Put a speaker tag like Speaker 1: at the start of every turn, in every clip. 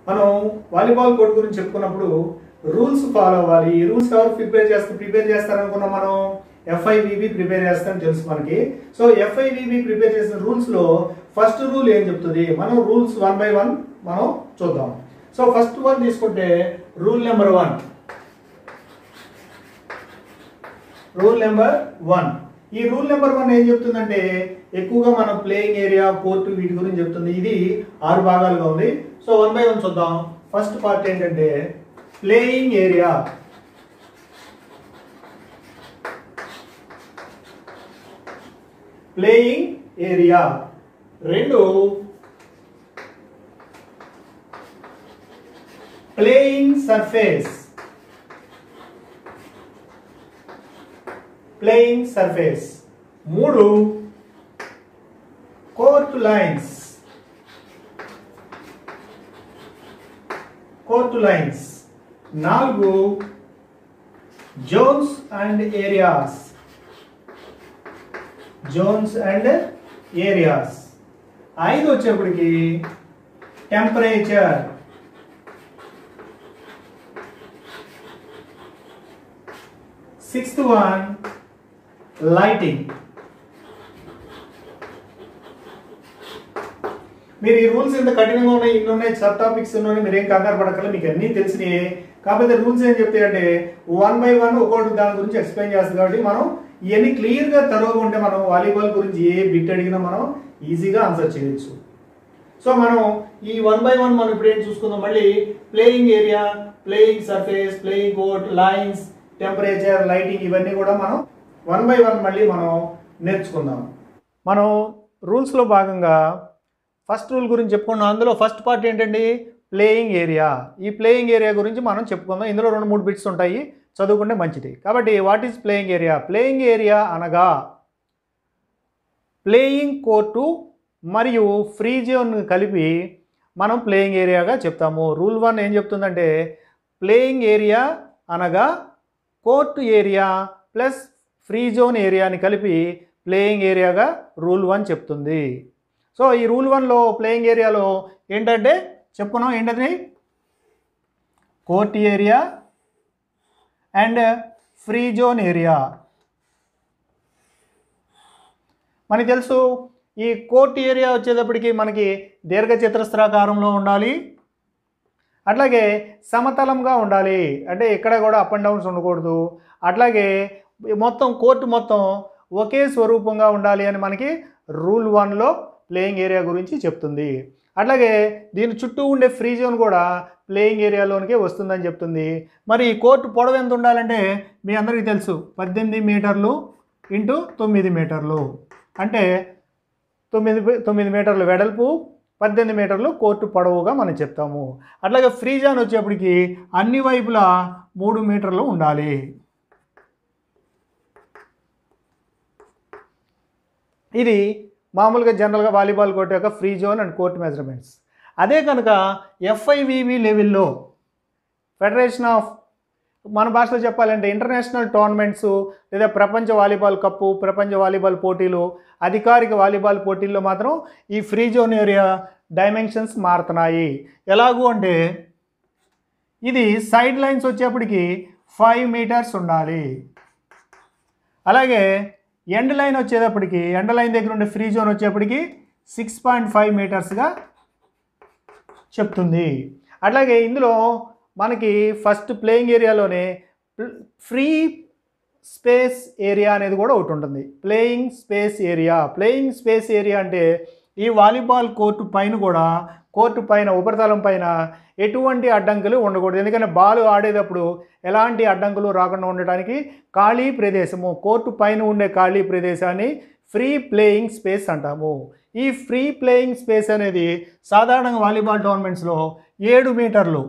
Speaker 1: మనం volleyball court గురించి చెప్పుకున్నప్పుడు rules follow అవ్వాలి ఈ రూల్స్ ఎవరు ప్రిపేర్ చేస్తారు ప్రిపేర్ చేస్తారనుకున్నాం మనం ఎఫ్ఐవిబి ప్రిపేర్ చేస్తారని తెలుసు మనకి సో ఎఫ్ఐవిబి ప్రిపేర్ చేసిన రూల్స్ లో ఫస్ట్ రూల్ ఏం చెప్తుంది మనం రూల్స్ వన్ బై వన్ మనం చూద్దాం సో ఫస్ట్ వన్ తీసుకుంటే rule number one rule number one ఈ రూల్ నెంబర్ వన్ ఏం చెప్తుందంటే ఎక్కువగా మనం ప్లేయింగ్ ఏరియా కోర్టు వీటి గురించి చెప్తుంది ఇది ఆరు భాగాలుగా ఉంది సో వన్ బై వన్ చూద్దాం ఫస్ట్ పార్ట్ ఏంటంటే ప్లేయింగ్ ఏరియా ప్లేయింగ్ ఏరియా రెండు ప్లేయింగ్ సర్ఫేస్ ప్లేయింగ్ సర్ఫేస్ మూడు కోర్ట్ లైన్స్ కోర్ట్ లైన్స్ నాలుగు zones and areas zones and areas ఐదు వచ్చేప్పటికి టెంపరేచర్ సిక్స్త్ వన్ లైటింగ్ మీరు ఈ రూల్స్ ఎంత కఠినంగా ఉన్నాయి ఇన్ని ఉన్నాయి సబ్ టాపిక్స్ ఉన్నాయి మీరు ఏం కంగారు పడక్కర్లేదు మీకు అన్నీ తెలిసినాయి కాకపోతే రూల్స్ ఏం చెప్తాయంటే వన్ బై వన్ ఒక్కొక్కటి దాని గురించి ఎక్స్ప్లెయిన్ చేస్తుంది కాబట్టి మనం ఇవన్నీ క్లియర్గా తరువుగా ఉంటే మనం వాలీబాల్ గురించి ఏ బిట్ అడిగినా మనం ఈజీగా ఆన్సర్ చేయొచ్చు సో మనం ఈ వన్ బై వన్ మనం ఇప్పుడు ఏం చూసుకుందాం మళ్ళీ playing area playing surface playing court lines temperature lighting ఇవన్నీ కూడా మనం వన్ బై వన్ మళ్ళీ మనం నేర్చుకుందాం మనం రూల్స్లో భాగంగా ఫస్ట్ రూల్ గురించి చెప్పుకున్నాం అందులో ఫస్ట్ పార్ట్ ఏంటండి ప్లేయింగ్ ఏరియా ఈ ప్లేయింగ్ ఏరియా గురించి మనం చెప్పుకుందాం ఇందులో రెండు మూడు బిట్స్ ఉంటాయి చదువుకుంటే మంచిది కాబట్టి what is playing area playing area అనగా ప్లేయింగ్ కోర్టు మరియు ఫ్రీ జోన్ కలిపి మనం ప్లేయింగ్ ఏరియాగా చెప్తాము రూల్ వన్ ఏం చెప్తుందంటే ప్లేయింగ్ ఏరియా అనగా court area plus free zone ఏరియాని కలిపి ప్లేయింగ్ ఏరియాగా రూల్ వన్ చెప్తుంది సో ఈ రూల్ వన్లో ప్లేయింగ్ ఏరియాలో ఏంటంటే చెప్పుకున్నాం ఏంటది court area and free zone area మనకి తెలుసు ఈ కోర్ట్ ఏరియా వచ్చేటప్పటికి మనకి దీర్ఘ చతురస్రాకారంలో ఉండాలి అట్లాగే సమతలంగా ఉండాలి అంటే ఎక్కడ కూడా అప్ అండ్ డౌన్స్ ఉండకూడదు అట్లాగే మొత్తం కోర్టు మొత్తం ఒకే స్వరూపంగా ఉండాలి అని మనకి రూల్ వన్లో ప్లేయింగ్ ఏరియా గురించి చెప్తుంది అట్లాగే దీని చుట్టూ ఉండే ఫ్రీ జోన్ కూడా ప్లేయింగ్ ఏరియాలోనికే వస్తుందని చెప్తుంది మరి ఈ కోర్టు పొడవు ఎంత ఉండాలంటే మీ అందరికీ తెలుసు పద్దెనిమిది మీటర్లు ఇంటూ తొమ్మిది మీటర్లు అంటే తొమ్మిది తొమ్మిది మీటర్లు వెడల్పు పద్దెనిమిది మీటర్లు కోర్టు పొడవుగా మనం చెప్తాము అట్లాగే ఫ్రీ జోన్ వచ్చేప్పటికి అన్ని వైపులా మూడు మీటర్లు ఉండాలి ఇది మామూలుగా జనరల్గా వాలీబాల్ కోర్టు యొక్క free zone and court measurements అదే కనుక ఎఫ్ఐవివి లెవెల్లో ఫెడరేషన్ ఆఫ్ మన భాషలో చెప్పాలంటే ఇంటర్నేషనల్ టోర్నమెంట్స్ లేదా ప్రపంచ వాలీబాల్ కప్పు ప్రపంచ వాలీబాల్ పోటీలు అధికారిక వాలీబాల్ పోటీల్లో మాత్రం ఈ ఫ్రీ జోన్ ఏరియా డైమెన్షన్స్ మారుతున్నాయి ఎలాగూ అంటే ఇది సైడ్ లైన్స్ వచ్చేప్పటికి ఫైవ్ మీటర్స్ ఉండాలి అలాగే ఎండ్ లైన్ వచ్చేటప్పటికి ఎండ్ లైన్ దగ్గర ఉండే ఫ్రీ జోన్ వచ్చేప్పటికి సిక్స్ పాయింట్ ఫైవ్ మీటర్స్గా చెప్తుంది అట్లాగే ఇందులో మనకి ఫస్ట్ ప్లేయింగ్ ఏరియాలోనే ఫ్రీ స్పేస్ ఏరియా అనేది కూడా ఒకటి ఉంటుంది playing space area playing space area అంటే ఈ వాలీబాల్ కోర్టు పైన కూడా కోర్టు పైన ఉపరితలం పైన ఎటువంటి అడ్డంకులు ఉండకూడదు ఎందుకంటే బాల్ ఆడేటప్పుడు ఎలాంటి అడ్డంకులు రాకుండా ఉండటానికి ఖాళీ ప్రదేశము కోర్టు పైన ఉండే ఖాళీ ప్రదేశాన్ని ఫ్రీ ప్లేయింగ్ స్పేస్ అంటాము ఈ ఫ్రీ ప్లేయింగ్ స్పేస్ అనేది సాధారణంగా వాలీబాల్ టోర్నమెంట్స్లో ఏడు మీటర్లు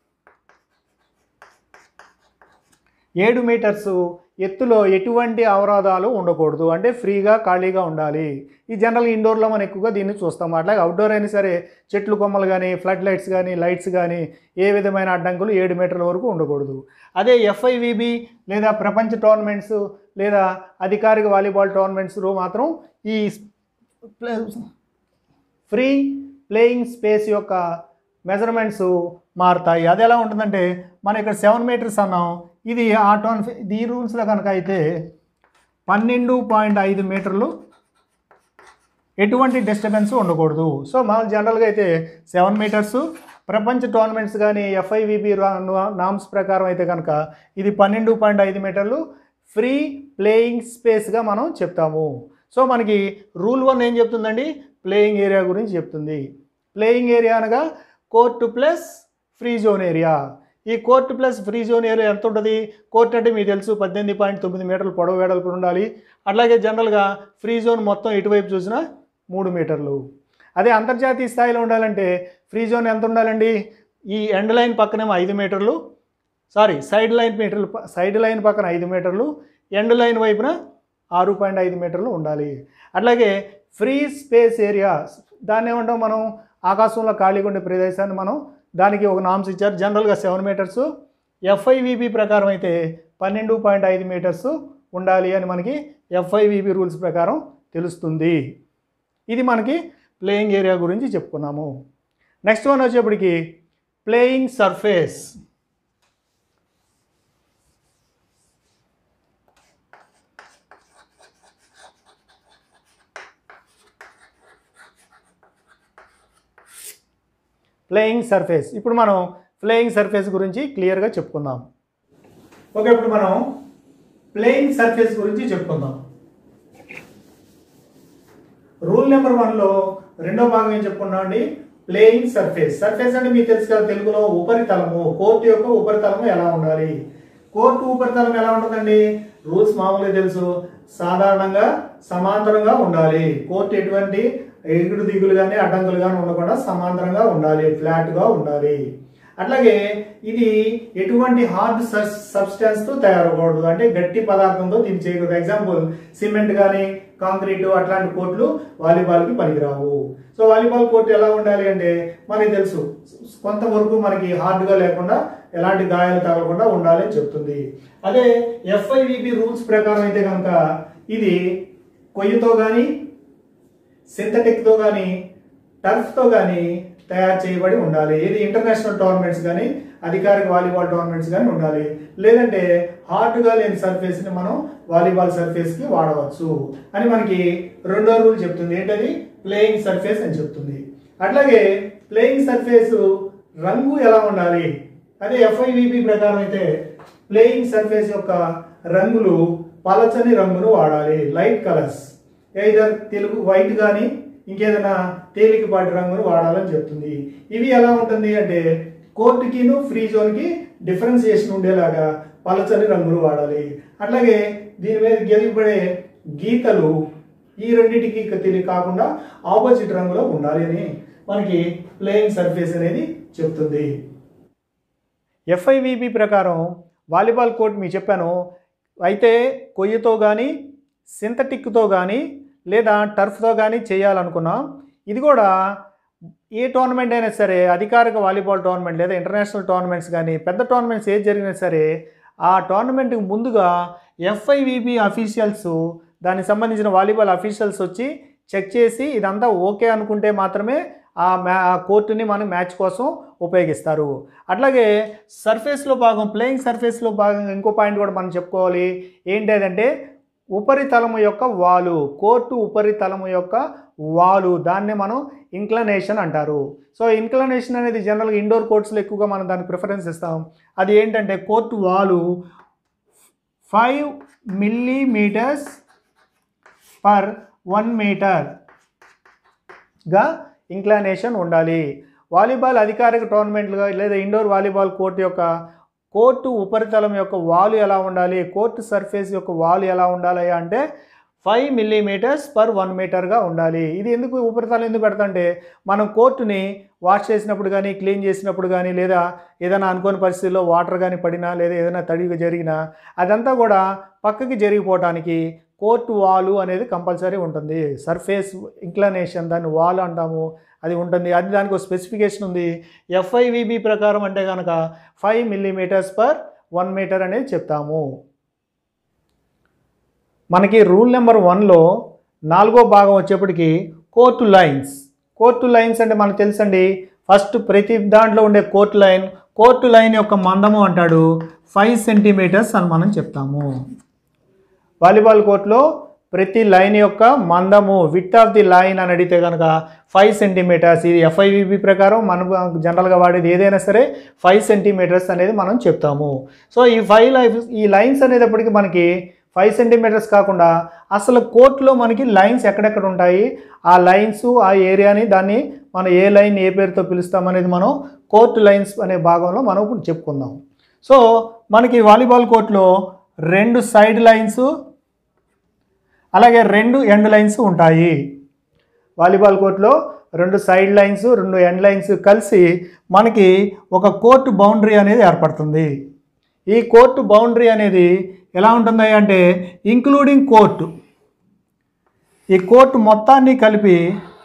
Speaker 1: ఏడు మీటర్స్ ఎత్తులో ఎటువంటి అవరోధాలు ఉండకూడదు అంటే ఫ్రీగా ఖాళీగా ఉండాలి ఈ జనరల్ ఇండోర్లో మనం ఎక్కువగా దీన్ని చూస్తాం అట్లాగే అవుట్డోర్ అయినా సరే చెట్లు కొమ్మలు కానీ ఫ్లడ్ లైట్స్ కానీ లైట్స్ కానీ ఏ విధమైన అడ్డంకులు ఏడు మీటర్ల వరకు ఉండకూడదు అదే ఎఫ్ఐవిబి లేదా ప్రపంచ టోర్నమెంట్స్ లేదా అధికారిక వాలీబాల్ టోర్నమెంట్స్లో మాత్రం ఈ ఫ్రీ ప్లేయింగ్ స్పేస్ యొక్క మెజర్మెంట్స్ మారుతాయి అది ఎలా ఉంటుందంటే మనం ఇక్కడ సెవెన్ మీటర్స్ అన్నాం ఇది ఆ టోన్ ఈ రూల్స్లో కనుక అయితే పన్నెండు పాయింట్ ఐదు మీటర్లు ఎటువంటి డిస్టర్బెన్స్ ఉండకూడదు సో మనం జనరల్గా అయితే సెవెన్ మీటర్స్ ప్రపంచ టోర్నమెంట్స్ కానీ ఎఫ్ఐవిబి నామ్స్ ప్రకారం అయితే కనుక ఇది పన్నెండు పాయింట్ ఐదు మీటర్లు ఫ్రీ ప్లేయింగ్ స్పేస్గా మనం చెప్తాము సో మనకి రూల్ వన్ ఏం చెప్తుందండి ప్లేయింగ్ ఏరియా గురించి చెప్తుంది ప్లేయింగ్ ఏరియా అనగా court plus free zone area ఈ court plus free zone area ఎంత ఉంటుంది కోర్ట్ అంటే మీకు తెలుసు పద్దెనిమిది పాయింట్ తొమ్మిది మీటర్లు పొడవు వెడల్పు ఉండాలి అట్లాగే జనరల్గా ఫ్రీ జోన్ మొత్తం ఇటువైపు చూసినా మూడు మీటర్లు అదే అంతర్జాతీయ స్థాయిలో ఉండాలంటే ఫ్రీ జోన్ ఎంత ఉండాలండి ఈ ఎండ్ లైన్ పక్కనేమో ఐదు మీటర్లు సారీ సైడ్ లైన్ మీటర్లు ప- సైడ్ లైన్ పక్కన ఐదు మీటర్లు ఎండ్ లైన్ వైపున ఆరు పాయింట్ ఐదు మీటర్లు ఉండాలి అట్లాగే ఫ్రీ స్పేస్ ఏరియా దాన్ని ఏమంటాం మనం ఆకాశంలో ఖాళీగా ఉండే ప్రదేశాన్ని మనం దానికి ఒక నామ్స్ ఇచ్చారు జనరల్గా సెవెన్ మీటర్స్ ఎఫ్ఐవిబి ప్రకారం అయితే పన్నెండు పాయింట్ ఐదు మీటర్స్ ఉండాలి అని మనకి ఎఫ్ఐవిబి రూల్స్ ప్రకారం తెలుస్తుంది ఇది మనకి ప్లేయింగ్ ఏరియా గురించి చెప్పుకున్నాము నెక్స్ట్ వన్ వచ్చేప్పటికి ప్లేయింగ్ సర్ఫేస్ ప్లేయింగ్ సర్ఫేస్ ఇప్పుడు మనం ప్లేయింగ్ సర్ఫేస్ గురించి క్లియర్గా చెప్పుకుందాం ఓకే ఇప్పుడు మనం ప్లేయింగ్ సర్ఫేస్ గురించి చెప్పుకుందాం రూల్ నెంబర్ వన్లో రెండో భాగం ఏం చెప్పుకున్నామండి ప్లేయింగ్ సర్ఫేస్ సర్ఫేస్ అంటే మీకు తెలుసు కదా తెలుగులో ఉపరితలము కోర్టు యొక్క ఉపరితలము ఎలా ఉండాలి కోర్టు ఉపరితలం ఎలా ఉంటుందండి రూల్స్ మామూలుగా తెలుసు సాధారణంగా సమాంతరంగా ఉండాలి కోర్టు ఎటువంటి ఎగుడు దిగులు కానీ అడ్డంకులు కానీ ఉండకుండా సమాంతరంగా ఉండాలి ఫ్లాట్గా ఉండాలి అట్లాగే ఇది ఎటువంటి హార్డ్ సబ్స్టాన్స్ తో తయారవకూడదు అంటే గట్టి పదార్థంతో దీన్ని చేయకూడదు ఎగ్జాంపుల్ సిమెంట్ కానీ కాంక్రీట్ అట్లాంటి కోర్టులు వాలీబాల్కి పనికిరావు సో వాలీబాల్ కోర్టు ఎలా ఉండాలి అంటే మనకి తెలుసు కొంతవరకు మనకి హార్డ్గా లేకుండా ఎలాంటి గాయాలు తగలకుండా ఉండాలి అని చెప్తుంది అదే ఎఫ్ఐవిబి రూల్స్ ప్రకారం అయితే కనుక ఇది కొయ్యతో కానీ సింథటిక్తో కానీ టర్ఫ్తో కానీ తయారు చేయబడి ఉండాలి ఇది ఇంటర్నేషనల్ టోర్నమెంట్స్ కానీ అధికారిక వాలీబాల్ టోర్నమెంట్స్ కానీ ఉండాలి లేదంటే హార్డ్గా లేని సర్ఫేస్ని మనం వాలీబాల్ సర్ఫేస్కి వాడవచ్చు అని మనకి రెండో రూల్ చెప్తుంది ఏంటది ప్లేయింగ్ సర్ఫేస్ అని చెప్తుంది అట్లాగే ప్లేయింగ్ సర్ఫేస్ రంగు ఎలా ఉండాలి అదే ఎఫ్ఐవిబి ప్రకారం అయితే ప్లేయింగ్ సర్ఫేస్ యొక్క రంగులు పలచని రంగును వాడాలి లైట్ కలర్స్ ఏదర్ తెలుగు వైట్ కానీ ఇంకేదైనా తేలికపాటి రంగును వాడాలని చెప్తుంది ఇవి ఎలా ఉంటుంది అంటే కోర్టుకిను ఫ్రీ జోన్కి డిఫరెన్సియేషన్ ఉండేలాగా పలచని రంగులు వాడాలి అట్లాగే దీని మీద గెలిపడే గీతలు ఈ రెండింటికి తెలియ కాకుండా ఆపోజిట్ రంగులో ఉండాలి అని మనకి ప్లేయింగ్ సర్ఫేస్ అనేది చెప్తుంది ఎఫ్ఐవిబి ప్రకారం వాలీబాల్ కోర్ట్ మీకు చెప్పాను అయితే కొయ్యతో కానీ సింథటిక్తో కానీ లేదా టర్ఫ్తో కానీ చేయాలనుకున్నాం ఇది కూడా ఏ టోర్నమెంట్ అయినా సరే అధికారిక వాలీబాల్ టోర్నమెంట్ లేదా ఇంటర్నేషనల్ టోర్నమెంట్స్ కానీ పెద్ద టోర్నమెంట్స్ ఏది జరిగినా సరే ఆ టోర్నమెంట్కి ముందుగా ఎఫ్ఐవిబి అఫీషియల్స్ దానికి సంబంధించిన వాలీబాల్ అఫీషియల్స్ వచ్చి చెక్ చేసి ఇదంతా ఓకే అనుకుంటే మాత్రమే ఆ మ్యా ఆ కోర్టుని మనం మ్యాచ్ కోసం ఉపయోగిస్తారు అట్లాగే సర్ఫేస్లో భాగం ప్లేయింగ్ సర్ఫేస్లో భాగంగా ఇంకో పాయింట్ కూడా మనం చెప్పుకోవాలి ఏంటి అదంటే ఉపరితలము యొక్క వాలు కోర్టు ఉపరితలము యొక్క వాలు దాన్నే మనం ఇంక్లనేషన్ అంటారు సో ఇంక్లనేషన్ అనేది జనరల్గా ఇండోర్ కోర్ట్స్లో ఎక్కువగా మనం దానికి ప్రిఫరెన్స్ ఇస్తాం అది ఏంటంటే కోర్టు వాలు ఫైవ్ మిల్లీమీటర్స్ పర్ వన్ మీటర్గా ఇంక్లనేషన్ ఉండాలి వాలీబాల్ అధికారిక టోర్నమెంట్లుగా లేదా ఇండోర్ వాలీబాల్ కోర్టు యొక్క కోర్టు ఉపరితలం యొక్క వాలు ఎలా ఉండాలి కోర్టు సర్ఫేస్ యొక్క వాలు ఎలా ఉండాలి అంటే ఫైవ్ మిల్లీమీటర్స్ పర్ వన్ మీటర్గా ఉండాలి ఇది ఎందుకు ఉపరితలం ఎందుకు పెడతాంటే మనం కోర్టుని వాష్ చేసినప్పుడు కానీ క్లీన్ చేసినప్పుడు కానీ లేదా ఏదైనా అనుకోని పరిస్థితుల్లో వాటర్ కానీ పడినా లేదా ఏదైనా తడిగా జరిగినా అదంతా కూడా పక్కకి జరిగిపోవటానికి కోర్టు వాలు అనేది కంపల్సరీ ఉంటుంది సర్ఫేస్ ఇంక్లనేషన్ దాన్ని వాల్ అంటాము అది ఉంటుంది అది దానికి ఒక స్పెసిఫికేషన్ ఉంది ఎఫ్ఐవిబి ప్రకారం అంటే కనుక five millimetres per one metre అనేది చెప్తాము మనకి రూల్ నెంబర్ వన్లో నాలుగో భాగం వచ్చేప్పటికి కోర్టు లైన్స్ కోర్టు లైన్స్ అంటే మనకు తెలుసండి ఫస్ట్ ప్రతి దాంట్లో ఉండే కోర్టు లైన్ కోర్టు లైన్ యొక్క మందము అంటాడు ఫైవ్ సెంటీమీటర్స్ అని మనం చెప్తాము వాలీబాల్ కోర్టులో ప్రతి లైన్ యొక్క మందము విత్ ఆఫ్ ది లైన్ అని అడిగితే కనుక ఫైవ్ సెంటీమీటర్స్ ఇది ఎఫ్ఐవిబి ప్రకారం మనం జనరల్గా వాడేది ఏదైనా సరే ఫైవ్ సెంటీమీటర్స్ అనేది మనం చెప్తాము సో ఈ ఫైవ్ లైఫ్ ఈ లైన్స్ అనేటప్పటికి మనకి ఫైవ్ సెంటీమీటర్స్ కాకుండా అసలు కోర్టులో మనకి లైన్స్ ఎక్కడెక్కడ ఉంటాయి ఆ లైన్స్ ఆ ఏరియాని దాన్ని మనం ఏ లైన్ ఏ పేరుతో పిలుస్తాం అనేది మనం కోర్టు లైన్స్ అనే భాగంలో మనం ఇప్పుడు చెప్పుకుందాం సో మనకి వాలీబాల్ కోర్టులో రెండు సైడ్ లైన్స్ అలాగే రెండు ఎండ్ లైన్స్ ఉంటాయి వాలీబాల్ కోర్టులో రెండు సైడ్ లైన్స్ రెండు ఎండ్ లైన్స్ కలిసి మనకి ఒక కోర్టు బౌండరీ అనేది ఏర్పడుతుంది ఈ కోర్టు బౌండరీ అనేది ఎలా ఉంటుంది అంటే ఇంక్లూడింగ్ కోర్టు ఈ కోర్టు మొత్తాన్ని కలిపి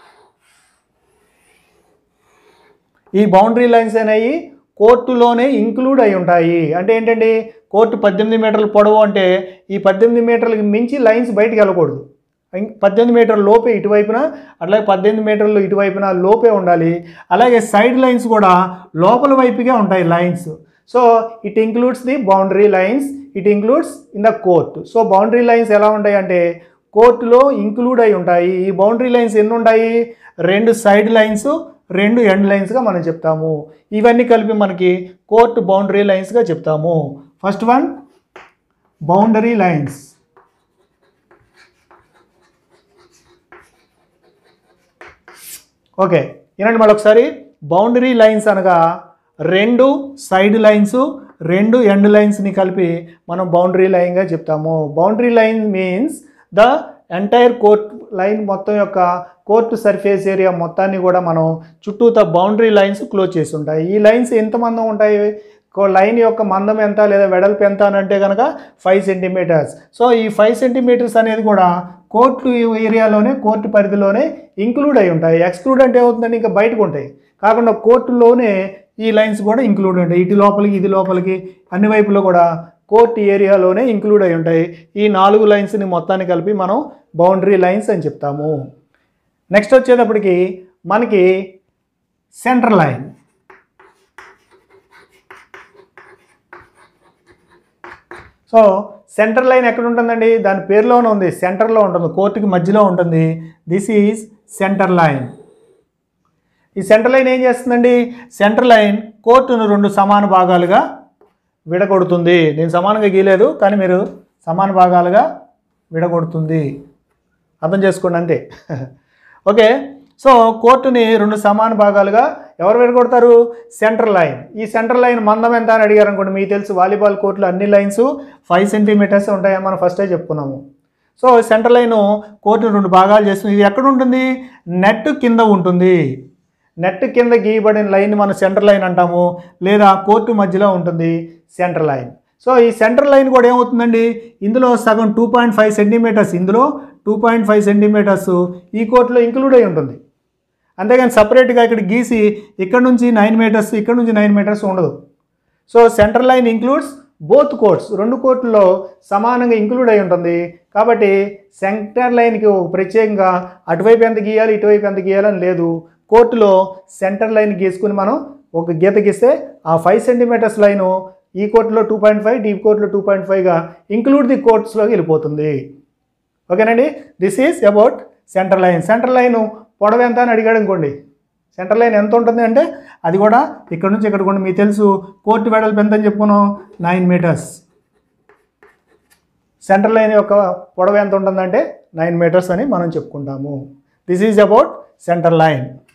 Speaker 1: ఈ బౌండరీ లైన్స్ అనేవి కోర్టులోనే ఇంక్లూడ్ అయి ఉంటాయి అంటే ఏంటండి కోర్టు పద్దెనిమిది మీటర్లు పొడవు అంటే ఈ పద్దెనిమిది మీటర్లకి మించి లైన్స్ బయటికి వెళ్ళకూడదు ఇం- పద్దెనిమిది మీటర్ల లోపే ఇటువైపున అట్లాగే పద్దెనిమిది మీటర్లు ఇటువైపున లోపే ఉండాలి అలాగే సైడ్ లైన్స్ కూడా లోపల వైపుగా ఉంటాయి lines so it includes the boundary lines it includes in the court so boundary lines ఎలా ఉంటాయి అంటే కోర్టులో ఇంక్లూడ్ అయి ఉంటాయి ఈ బౌండరీ లైన్స్ ఎన్ని ఉంటాయి రెండు సైడ్ లైన్స్ రెండు ఎండ్ లైన్స్గా మనం చెప్తాము ఇవన్నీ కలిపి మనకి కోర్టు బౌండరీ లైన్స్గా చెప్తాము first one boundary lines okay వినండి మళ్ళీ ఒకసారి బౌండరీ లైన్స్ అనగా రెండు సైడ్ లైన్స్ రెండు ఎండ్ లైన్స్ని కలిపి మనం బౌండరీ లైన్గా చెప్తాము boundary line means the entire court line మొత్తం యొక్క కోర్టు సర్ఫేస్ ఏరియా మొత్తాన్ని కూడా మనం చుట్టూత బౌండరీ లైన్స్ క్లోజ్ చేసి ఉంటాయి ఈ లైన్స్ ఎంత మందం ఉంటాయి కో- లైన్ యొక్క మందం ఎంత లేదా వెడల్పు ఎంత అని అంటే కనుక ఫైవ్ సెంటీమీటర్స్ సో ఈ ఫైవ్ సెంటీమీటర్స్ అనేది కూడా కోర్టు ఏరియాలోనే కోర్టు పరిధిలోనే ఇంక్లూడ్ అయి ఉంటాయి ఎక్స్క్లూడ్ అంటే ఏమవుతుందంటే ఇంకా బయటకు ఉంటాయి కాకుండా కోర్టులోనే ఈ లైన్స్ కూడా ఇంక్లూడ్ ఉంటాయి ఇటు లోపలికి ఇది లోపలికి అన్ని వైపులో కూడా కోర్టు ఏరియాలోనే ఇంక్లూడ్ అయి ఉంటాయి ఈ నాలుగు లైన్స్ని మొత్తాన్ని కలిపి మనం బౌండరీ లైన్స్ అని చెప్తాము నెక్స్ట్ వచ్చేటప్పటికి మనకి centre line so centre line ఎక్కడ ఉంటుందండి దాని పేరులోనే ఉంది సెంటర్లో ఉంటుంది కోర్టుకి మధ్యలో ఉంటుంది దిస్ ఈజ్ సెంటర్ లైన్ ఈ సెంటర్ లైన్ ఏం చేస్తుందండి సెంటర్ లైన్ కోర్టును రెండు సమాన భాగాలుగా విడగొడుతుంది నేను సమానంగా గీయలేదు కానీ మీరు సమాన భాగాలుగా విడగొడుతుంది అర్థం చేసుకోండి అంతే ఓకే సో కోర్టుని రెండు సమాన భాగాలుగా ఎవరు విడగొడతారు సెంటర్ లైన్ ఈ సెంటర్ లైన్ మందం ఎంత అని అడిగారు అనుకోండి మీకు తెలుసు వాలీబాల్ కోర్టులో అన్ని లైన్స్ ఫైవ్ సెంటీమీటర్స్ ఉంటాయని మనం ఫస్టే చెప్పుకున్నాము సో సెంటర్ లైన్ కోర్టును రెండు భాగాలు చేస్తుంది ఇది ఎక్కడ ఉంటుంది నెట్ కింద ఉంటుంది నెట్ కింద గీయబడిన లైన్ మనం సెంటర్ లైన్ అంటాము లేదా కోర్టు మధ్యలో ఉంటుంది సెంటర్ లైన్ సో ఈ సెంటర్ లైన్ కూడా ఏమవుతుందండి ఇందులో సగం టూ పాయింట్ ఫైవ్ సెంటీమీటర్స్ ఇందులో టూ పాయింట్ ఫైవ్ సెంటీమీటర్స్ ఈ కోర్టులో ఇంక్లూడ్ అయి ఉంటుంది అంతేగాని సపరేట్గా ఇక్కడ గీసి ఇక్కడ నుంచి నైన్ మీటర్స్ ఇక్కడ నుంచి నైన్ మీటర్స్ ఉండదు so centre line includes both courts రెండు కోర్టుల్లో సమానంగా ఇంక్లూడ్ అయి ఉంటుంది కాబట్టి సెంటర్ లైన్కి ఒక ప్రత్యేకంగా అటువైపు ఎంత గీయాలి ఇటువైపు ఎంత గీయాలని లేదు కోర్టులో సెంటర్ లైన్ గీసుకుని మనం ఒక గీత గీస్తే ఆ ఫైవ్ సెంటీమీటర్స్ లైను ఈ కోర్టులో టూ పాయింట్ ఫైవ్ ఈ కోర్టులో టూ పాయింట్ ఫైవ్గా ఇంక్లూడ్ ది కోర్ట్స్లోకి వెళ్ళిపోతుంది ఓకేనండి this is about centre line centre line పొడవు ఎంత అని అడిగాడు అనుకోండి సెంటర్ లైన్ ఎంత ఉంటుంది అంటే అది కూడా ఇక్కడ నుంచి ఇక్కడ కూడా మీకు తెలుసు కోర్టు వెడల్పు ఎంత అని చెప్పుకున్నాం నైన్ మీటర్స్ సెంటర్ లైన్ యొక్క పొడవు ఎంత ఉంటుందంటే నైన్ మీటర్స్ అని మనం చెప్పుకుంటాము this is about centre line